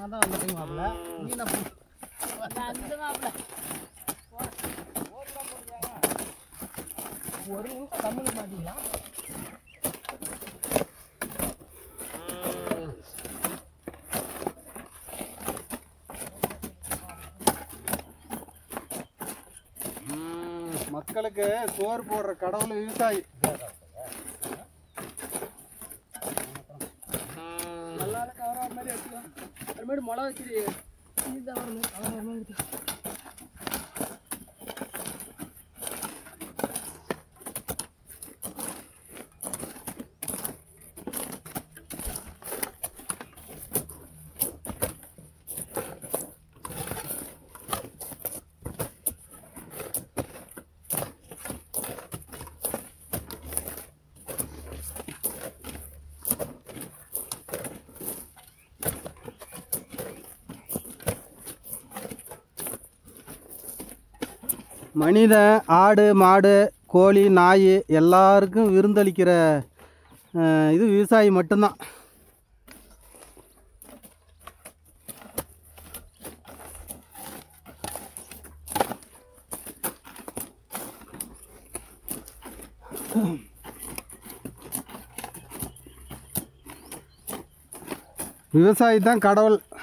நான் தான் வந்துட்டேன் மாப்பிள்ள நீ என்ன பண்ண? அந்த மாப்பிள்ள ஒரு நிமிஷம் கம்முனு மாட்டீங்களா மக்களுக்கு சோறு போடுற கடவுள் விவசாயி நல்லா கவரா மாதிரி எடுத்துக்கலாம் அப்புறமேட்டு மிளகா வச்சு இது அவர் மாதிரி கவரா மாதிரி எடுத்து மனிதன் ஆடு மாடு கோழி நாய் எல்லாருக்கும் விருந்தளிக்கிற அஹ், இது விவசாயி மட்டும்தான் விவசாயி தான் கடவுள்